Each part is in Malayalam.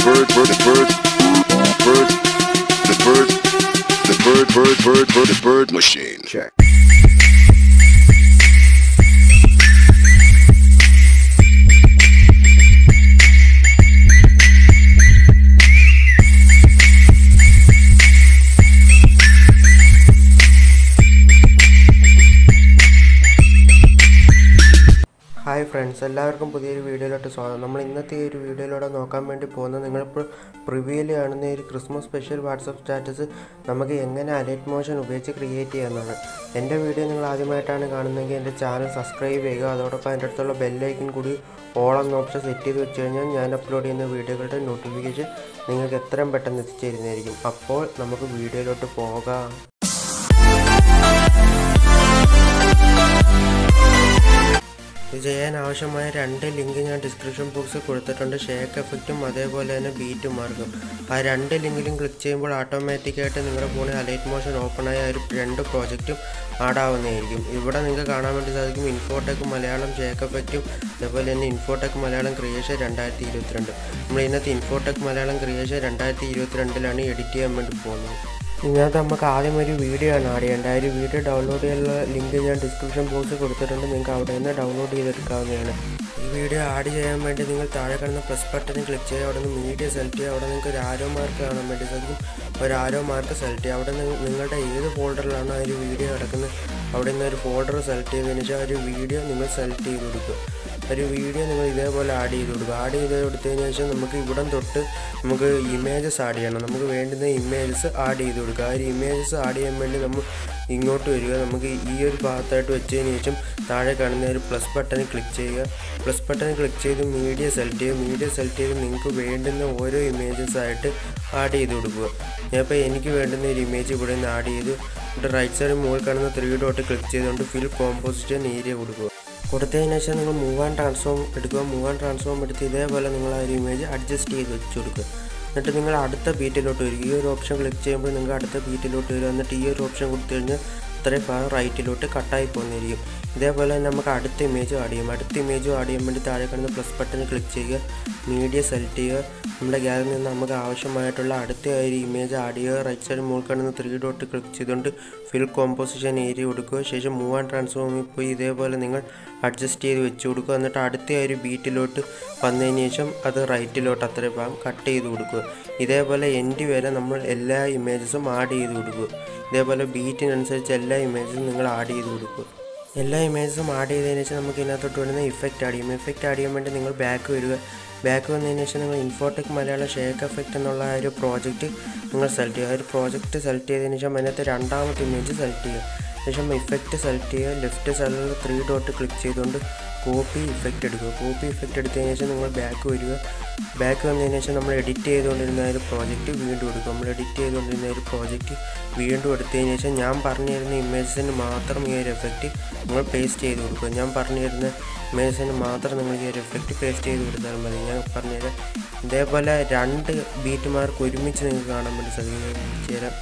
bird, bird, the bird, bird, the bird, the bird, bird, bird, bird, the bird machine. Check. Hi friends എല്ലാവർക്കും പുതിയൊരു വീഡിയോയിലോട്ട് സ്വാഗതം നമ്മൾ ഇന്നത്തെ ഈ ഒരു വീഡിയോയിലൂടെ നോക്കാൻ വേണ്ടി പോകുന്നത് നിങ്ങളിപ്പോൾ പ്രിവ്യൂവിൽ കാണുന്ന ഈ ഒരു ക്രിസ്മസ് സ്പെഷ്യൽ വാട്സപ്പ് സ്റ്റാറ്റസ് നമുക്ക് എങ്ങനെ അലർട്ട് മോഷൻ ഉപയോഗിച്ച് ക്രിയേറ്റ് ചെയ്യാമെന്നാണ് എൻ്റെ വീഡിയോ നിങ്ങൾ ആദ്യമായിട്ടാണ് കാണുന്നതെങ്കിൽ എൻ്റെ ചാനൽ സബ്സ്ക്രൈബ് ചെയ്യുക അതോടൊപ്പം അതിൻ്റെ അടുത്തുള്ള ബെല്ലൈക്കൻ കൂടി ഓൾ എന്ന ഓപ്ഷൻ സെറ്റ് ചെയ്ത് വെച്ച് കഴിഞ്ഞാൽ ഞാൻ അപ്ലോഡ് ചെയ്യുന്ന വീഡിയോകളുടെ നോട്ടിഫിക്കേഷൻ നിങ്ങൾക്ക് എത്രയും പെട്ടെന്ന് എത്തിച്ചേരുന്നതായിരിക്കും അപ്പോൾ നമുക്ക് വീഡിയോയിലോട്ട് പോകാം ഇത് ചെയ്യാൻ ആവശ്യമായ രണ്ട് ലിങ്ക് ഞാൻ ഡിസ്ക്രിപ്ഷൻ ബോക്സിൽ കൊടുത്തിട്ടുണ്ട് ഷേക്ക് എഫക്റ്റും അതേപോലെ തന്നെ ബീറ്റ് മാർക്കും ആ രണ്ട് ലിങ്കിലും ക്ലിക്ക് ചെയ്യുമ്പോൾ ഓട്ടോമാറ്റിക്കായിട്ട് നിങ്ങളുടെ ഫോണിൽ അലൈറ്റ് മോഷൻ ഓപ്പൺ ആയ ആ ഒരു രണ്ട് പ്രോജക്റ്റും ആഡാവുന്നതായിരിക്കും ഇവിടെ നിങ്ങൾക്ക് കാണാൻ വേണ്ടി സാധിക്കും ഇൻഫോടെക് മലയാളം ഷേക്ക് എഫക്റ്റും അതേപോലെ തന്നെ ഇൻഫോടെക് മലയാളം ക്രിയേഷൻ രണ്ടായിരത്തി ഇരുപത്തിരണ്ട് നമ്മൾ ഇന്നത്തെ ഇൻഫോടെക് മലയാളം ക്രിയേഷൻ രണ്ടായിരത്തി ഇരുപത്തിരണ്ടിലാണ് എഡിറ്റ് ചെയ്യാൻ വേണ്ടി പോകുന്നത് ഇതിനകത്ത് നമുക്ക് ആദ്യം ഒരു വീഡിയോ ആണ് ആഡ് ചെയ്യേണ്ടത് ആ ഒരു വീഡിയോ ഡൗൺലോഡ് ചെയ്യാനുള്ള ലിങ്ക് ഞാൻ ഡിസ്ക്രിപ്ഷൻ ബോക്സിൽ കൊടുത്തിട്ടുണ്ട് നിങ്ങൾക്ക് അവിടെ നിന്ന് ഡൗൺലോഡ് ചെയ്തെടുക്കാവുന്നതാണ് ഈ വീഡിയോ ആഡ് ചെയ്യാൻ വേണ്ടി നിങ്ങൾ താഴെ കാണുന്ന പ്ലസ് ബട്ടൺ ക്ലിക്ക് ചെയ്യുക അവിടെ നിന്ന് മീഡിയ സെലക്ട് ചെയ്യുക അവിടെ നിങ്ങൾക്ക് ഒരു ആരോ മാർക്ക് കാണാൻ വേണ്ടി സാധിക്കും ഒരു ആരോ മാർക്ക് സെലക്ട് ചെയ്യുക അവിടെ നിന്ന് നിങ്ങളുടെ ഏത് ഫോൾഡറിലാണ് ആ ഒരു വീഡിയോ കിടക്കുന്നത് അവിടെ നിന്ന് ഒരു ഫോൾഡർ സെലക്ട് ചെയ്തതിന് ശേഷം ആ ഒരു വീഡിയോ നിങ്ങൾ സെലക്ട് ചെയ്ത് കൊടുക്കുക ഒരു വീഡിയോ നിങ്ങൾ ഇതേപോലെ ആഡ് ചെയ്ത് കൊടുക്കുക ആഡ് ചെയ്ത് കൊടുത്തതിന് ശേഷം നമുക്ക് ഇവിടം തൊട്ട് നമുക്ക് ഇമേജസ് ആഡ് ചെയ്യണം നമുക്ക് വേണ്ടുന്ന ഇമേജസ് ആഡ് ചെയ്ത് കൊടുക്കുക ആ ഒരു ഇമേജസ് ആഡ് ചെയ്യാൻ വേണ്ടി നമ്മൾ ഇങ്ങോട്ട് വരിക നമുക്ക് ഈ ഒരു ഭാഗത്തായിട്ട് വെച്ചതിന് ശേഷം താഴെ കാണുന്ന ഒരു പ്ലസ് ബട്ടണിൽ ക്ലിക്ക് ചെയ്യുക പ്ലസ് ബട്ടണിൽ ക്ലിക്ക് ചെയ്ത് മീഡിയ സെലക്ട് ചെയ്യുക മീഡിയ സെലക്ട് ചെയ്ത് നിങ്ങൾക്ക് വേണ്ടുന്ന ഓരോ ഇമേജസ് ആയിട്ട് ആഡ് ചെയ്ത് കൊടുക്കുക ഞാനിപ്പോൾ എനിക്ക് വേണ്ടുന്ന ഒരു ഇമേജ് ഇവിടെ നിന്ന് ആഡ് ചെയ്തു എന്നിട്ട് റൈറ്റ് സൈഡ് മുകളിൽ കാണുന്ന ത്രീ ഡോട്ട് ക്ലിക്ക് ചെയ്തുകൊണ്ട് ഫിൽ കോമ്പോസിഷൻ ഏരിയ കൊടുക്കുക കൊടുത്തതിന് ശേഷം നിങ്ങൾ മൂവ് ആൻഡ് ട്രാൻസ്ഫോം എടുക്കുക മൂവ് ആൻഡ് ട്രാൻസ്ഫോം എടുത്ത് ഇതേപോലെ നിങ്ങൾ ആ ഒരു ഇമേജ് അഡ്ജസ്റ്റ് ചെയ്ത് വെച്ച് കൊടുക്കുക എന്നിട്ട് നിങ്ങൾ അടുത്ത ബീറ്റിലോട്ട് വരിക ഈ ഒരു ഓപ്ഷൻ ക്ലിക്ക് ചെയ്യുമ്പോൾ നിങ്ങൾ അടുത്ത ബീറ്റിലോട്ട് വരിക എന്നിട്ട് ഈ ഒരു ഓപ്ഷൻ കൊടുത്തു കഴിഞ്ഞാൽ അത്രയും ഭാഗം റൈറ്റിലോട്ട് കട്ടായി പോകുന്നതായിരിക്കും ഇതേപോലെ തന്നെ നമുക്ക് അടുത്ത ഇമേജ് ആഡ് ചെയ്യും അടുത്ത ഇമേജ് ആഡ് ചെയ്യാൻ വേണ്ടി താഴെ കാണുന്ന പ്ലസ് ബട്ടണിൽ ക്ലിക്ക് ചെയ്യുക മീഡിയ സെലക്ട് ചെയ്യുക നമ്മുടെ ഗ്യാലറിയിൽ നിന്ന് നമുക്ക് ആവശ്യമായിട്ടുള്ള അടുത്ത ഒരു ഇമേജ് ആഡ് ചെയ്യുക റൈറ്റ് സൈഡ് മുകളിൽ കാണുന്ന ത്രീ ഡോട്ട് ക്ലിക്ക് ചെയ്തുകൊണ്ട് ഫിൽ കോമ്പോസിഷൻ ഏരിയ കൊടുക്കുക ശേഷം മൂവ് ആൻഡ് ട്രാൻസ്ഫോമിൽ പോയി ഇതേപോലെ നിങ്ങൾ അഡ്ജസ്റ്റ് ചെയ്ത് വെച്ച് കൊടുക്കുക എന്നിട്ട് അടുത്ത ഒരു ബീറ്റിലോട്ട് വന്നതിന് ശേഷം അത് റൈറ്റിലോട്ട് അത്രയും ഭാഗം കട്ട് ചെയ്ത് കൊടുക്കുക ഇതേപോലെ എൻഡ് വരെ നമ്മൾ എല്ലാ ഇമേജസും ആഡ് ചെയ്ത് കൊടുക്കുക ഇതേപോലെ ബീറ്റിനനുസരിച്ച് എല്ലാ ഇമേജസും നിങ്ങൾ ആഡ് ചെയ്ത് കൊടുക്കുക എല്ലാ ഇമേജസും ആഡ് ചെയ്തതിന് ശേഷം നമുക്ക് ഇതിനകത്തോട്ട് വരുന്ന ഇഫക്റ്റ് ആഡ് ചെയ്യും ഇഫക്റ്റ് ആഡ് ചെയ്യാൻ വേണ്ടി നിങ്ങൾ ബാക്ക് വരിക ബാക്ക് വന്നതിന് ശേഷം നിങ്ങൾ ഇൻഫോടെക് മലയാളം ഷേക്ക് എഫക്റ്റ് എന്നുള്ള ആ ഒരു പ്രോജക്റ്റ് നിങ്ങൾ സെലക്ട് ചെയ്യുക ആ ഒരു പ്രോജക്റ്റ് സെലക്ട് ചെയ്തതിന് ശേഷം അതിനകത്ത് രണ്ടാമത്തെ ഇമേജ് സെലക്ട് ചെയ്യുക ശേഷം ഇഫക്റ്റ് സെലക്ട് ചെയ്യുക ലെഫ്റ്റ് സൈഡിൽ ത്രീ ഡോട്ട് ക്ലിക്ക് ചെയ്തുകൊണ്ട് കോപ്പി ഇഫക്റ്റ് എടുക്കുക കോപ്പി ഇഫക്റ്റ് എടുത്തതിന് ശേഷം നിങ്ങൾ ബാക്ക് വരിക ബാക്ക് വന്നതിന് ശേഷം നമ്മൾ എഡിറ്റ് ചെയ്തുകൊണ്ടിരുന്ന ഒരു പ്രോജക്റ്റ് വീണ്ടും എടുക്കും നമ്മൾ എഡിറ്റ് ചെയ്തുകൊണ്ടിരുന്ന ഒരു പ്രോജക്റ്റ് വീണ്ടും എടുത്തതിന് ശേഷം ഞാൻ പറഞ്ഞു തരുന്ന ഇമേജസിന് മാത്രം ഈ ഒരു എഫക്റ്റ് നിങ്ങൾ പേസ്റ്റ് ചെയ്ത് കൊടുക്കുക ഞാൻ പറഞ്ഞു തരുന്ന ഇമേജസിന് മാത്രം നിങ്ങൾ ഈ ഒരു എഫക്റ്റ് പേസ്റ്റ് ചെയ്ത് കൊടുത്താൽ മതി ഞാൻ പറഞ്ഞുതരാം ഇതേപോലെ രണ്ട് ബീറ്റ് മാർക്ക് ഒരുമിച്ച് നിങ്ങൾക്ക് കാണാൻ വേണ്ടി സാധിക്കും ചേരാം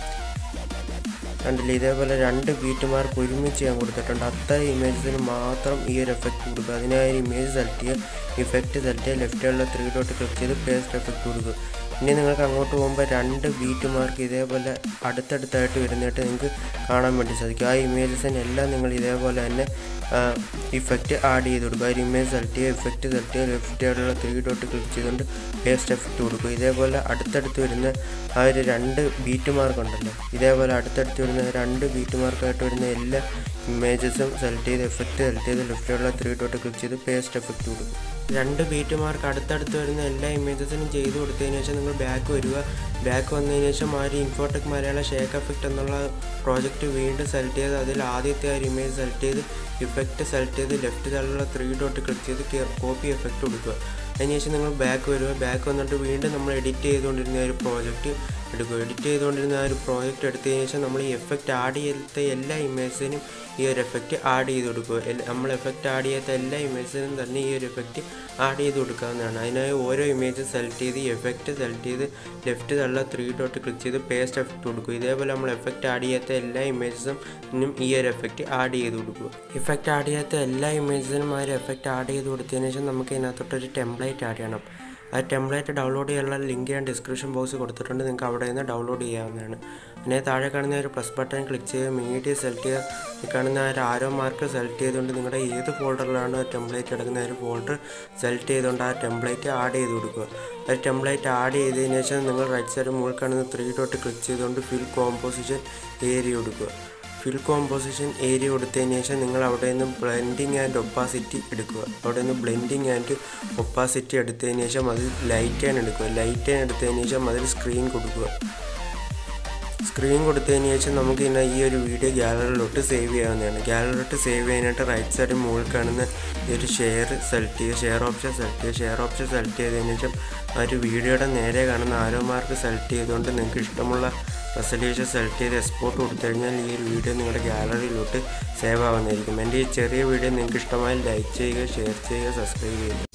കണ്ടില്ലേ ഇതേപോലെ രണ്ട് ബീറ്റ് മാർക്ക് ഒരുമിച്ച് ഞാൻ കൊടുത്തിട്ടുണ്ട് അത്ര ഇമേജസിന് മാത്രം ഈ ഒരു എഫക്റ്റ് കൊടുക്കുക അതിനായി ഇമേജ് സെലക്ട് ചെയ്യുക ഇഫക്റ്റ് സെലക്ട് ചെയ്യുക ലെഫ്റ്റിലുള്ള ത്രീ ഡോട്ട് ക്ലിക്ക് ചെയ്ത് പേസ്റ്റ് എഫക്റ്റ് കൊടുക്കുക ഇനി നിങ്ങൾക്ക് അങ്ങോട്ട് പോകുമ്പോൾ രണ്ട് ബീറ്റ് മാർക്ക് ഇതേപോലെ അടുത്തടുത്തായിട്ട് വരുന്നതായിട്ട് നിങ്ങൾക്ക് കാണാൻ വേണ്ടി സാധിക്കും ആ ഇമേജസിനെല്ലാം നിങ്ങൾ ഇതേപോലെ തന്നെ ഇഫക്റ്റ് ആഡ് ചെയ്ത് കൊടുക്കുക ആ ഒരു ഇമേജ് സെലക്ട് ചെയ്യുക ഇഫക്റ്റ് സെലക്ട് ചെയ്യുക ലെഫ്റ്റ് സൈഡിലുള്ള ത്രീ ഡോട്ട് ക്ലിക്ക് ചെയ്തുകൊണ്ട് പേസ്റ്റ് എഫക്റ്റ് കൊടുക്കുക ഇതേപോലെ അടുത്തടുത്ത് വരുന്ന ആ ഒരു രണ്ട് ബീറ്റ് മാർക്ക് ഉണ്ടല്ലോ ഇതേപോലെ അടുത്തടുത്ത് വരുന്ന രണ്ട് ബീറ്റ് മാർക്കായിട്ട് വരുന്ന എല്ലാ ഇമേജസും സെലക്ട് ചെയ്ത് എഫക്റ്റ് സെലക്ട് ചെയ്ത് ലെഫ്റ്റ് സൈഡിലുള്ള ത്രീ ഡോട്ട് ക്ലിക്ക് ചെയ്ത് പേസ്റ്റ് എഫക്റ്റ് കൊടുക്കും രണ്ട് ബീറ്റ് മാർക്ക് അടുത്തടുത്ത് വരുന്ന എല്ലാ ഇമേജസിനും ചെയ്ത് കൊടുത്തതിന് ശേഷം നിങ്ങൾ ബാക്ക് വരിക ബാക്ക് വന്നതിന് ശേഷം ആ ഒരു ഇൻഫോടെക് മലയാളം ഷേക്ക് എഫക്റ്റ് എന്നുള്ള പ്രോജക്റ്റ് വീണ്ടും സെലക്ട് ചെയ്ത് അതിൽ ആദ്യത്തെ ആ ഒരു ഇമേജ് സെലക്ട് ചെയ്ത് ഇഫക്റ്റ് സെലക്ട് ചെയ്ത് ലെഫ്റ്റ് സൈഡിലുള്ള ത്രീ ഡോട്ട് ക്ലിക്ക് ചെയ്ത് കോപ്പി എഫക്റ്റ് കൊടുക്കുക അതിനുശേഷം നിങ്ങൾ ബാക്ക് വരിക ബാക്ക് വന്നിട്ട് വീണ്ടും നമ്മൾ എഡിറ്റ് ചെയ്തുകൊണ്ടിരുന്ന ഒരു പ്രോജക്റ്റ് എടുക്കുക എഡിറ്റ് ചെയ്തുകൊണ്ടിരുന്ന ആ ഒരു പ്രോജക്റ്റ് എടുത്തതിന് ശേഷം നമ്മൾ ഈ എഫക്റ്റ് ആഡ് ചെയ്ത എല്ലാ ഇമേജസിനും ഈ ഒരു എഫക്റ്റ് ആഡ് ചെയ്ത് കൊടുക്കുക നമ്മൾ എഫക്റ്റ് ആഡ് ചെയ്യാത്ത എല്ലാ ഇമേജസിനും തന്നെ ഈ ഒരു എഫക്റ്റ് ആഡ് ചെയ്ത് കൊടുക്കാവുന്നതാണ് അതിനായി ഓരോ ഇമേജ് സെലക്ട് ചെയ്ത് ഈ എഫക്റ്റ് സെലക്ട് ചെയ്ത് ലെഫ്റ്റ് തള്ള ത്രീ ഡോട്ട് ക്ലിക്ക് ചെയ്ത് പേസ്റ്റ് എഫക്റ്റ് കൊടുക്കുക ഇതേപോലെ നമ്മൾ എഫക്റ്റ് ആഡ് ചെയ്യാത്ത എല്ലാ ഇമേജസും ഈ ഒരു എഫക്റ്റ് ആഡ് ചെയ്ത് കൊടുക്കുക ഇഫക്റ്റ് ആഡ് ചെയ്യാത്ത എല്ലാ ഇമേജസിനും ആ ഒരു എഫക്റ്റ് ആഡ് ചെയ്ത് കൊടുത്തതിന് ശേഷം നമുക്ക് ഇതിനകത്തോട്ടൊരു ടെംപ്ലേറ്റ് ആഡ് ചെയ്യണം ആ ടെംപ്ലേറ്റ് ഡൗൺലോഡ് ചെയ്യാനുള്ള ലിങ്ക് ഞാൻ ഡിസ്ക്രിപ്ഷൻ ബോക്സിൽ കൊടുത്തിട്ടുണ്ട് നിങ്ങൾക്ക് അവിടെ നിന്ന് ഡൗൺലോഡ് ചെയ്യാവുന്നതാണ് പിന്നെ താഴെ കാണുന്ന ഒരു പ്ലസ് ബട്ടൺ ക്ലിക്ക് ചെയ്യുക മീഡിയ സെലക്ട് ചെയ്യുക ഈ കാണുന്ന ആ ഒരു ആരോ മാർക്ക് സെലക്ട് ചെയ്തുകൊണ്ട് നിങ്ങളുടെ ഏത് ഫോൾഡറിലാണ് ടെംപ്ലേറ്റ് കിടക്കുന്ന ഒരു ഫോൾഡർ സെലക്ട് ചെയ്തുകൊണ്ട് ആ ടെംപ്ലേറ്റ് ആഡ് ചെയ്ത് കൊടുക്കുക ആ ടെംപ്ലേറ്റ് ആഡ് ചെയ്തതിന് ശേഷം നിങ്ങൾ റൈറ്റ് സൈഡ് മുകളിൽ കാണുന്ന ത്രീ ഡോട്ട് ക്ലിക്ക് ചെയ്തുകൊണ്ട് ഫിൽ കോമ്പോസിഷൻ ഏരിയ കൊടുക്കുക ഫിൽ കോമ്പോസിഷൻ ഏരിയ കൊടുത്തതിന് ശേഷം നിങ്ങൾ അവിടെ നിന്ന് ബ്ലെൻഡിങ് ആൻഡ് ഒപ്പാസിറ്റി എടുക്കുക അവിടെ നിന്ന് ബ്ലെൻഡിങ് ആൻഡ് ഒപ്പാസിറ്റി എടുത്തതിന് ശേഷം അതിൽ ലൈറ്റ് ആൻഡ് എടുക്കുക ലൈറ്റ് ആൻഡ് എടുത്തതിന് ശേഷം അതിൽ സ്ക്രീൻ കൊടുക്കുക സ്ക്രീൻ കൊടുത്തതിന് ശേഷം നമുക്ക് ഇന്ന് ഈ ഒരു വീഡിയോ ഗാലറിയിലോട്ട് സേവ് ചെയ്യാവുന്നതാണ് ഗാലറിയിലോട്ട് സേവ് ചെയ്യാനായിട്ട് റൈറ്റ് സൈഡിൽ മുകളിൽ കാണുന്ന ഈ ഒരു ഷെയർ സെലക്ട് ചെയ്യുക ഷെയർ ഓപ്ഷൻ സെലക്ട് ചെയ്യുക ഷെയർ ഓപ്ഷൻ സെലക്ട് ചെയ്തതിന് ശേഷം ആ ഒരു വീഡിയോയുടെ നേരെ കാണുന്ന ആരോ മാർക്ക് സെലക്ട് ചെയ്തുകൊണ്ട് നിങ്ങൾക്ക് ഇഷ്ടമുള്ള റെസൊല്യൂഷൻ സെലക്ട് ചെയ്ത് എക്സ്പോർട്ട് കൊടുത്തു കഴിഞ്ഞാൽ ഈ ഒരു വീഡിയോ നിങ്ങളുടെ ഗാലറിയിലോട്ട് സേവ് ആവുന്നതായിരിക്കും എൻ്റെ ഈ ചെറിയ വീഡിയോ നിങ്ങൾക്ക് ഇഷ്ടമായി ലൈക്ക് ചെയ്യുക ഷെയർ ചെയ്യുക സബ്സ്ക്രൈബ് ചെയ്യുക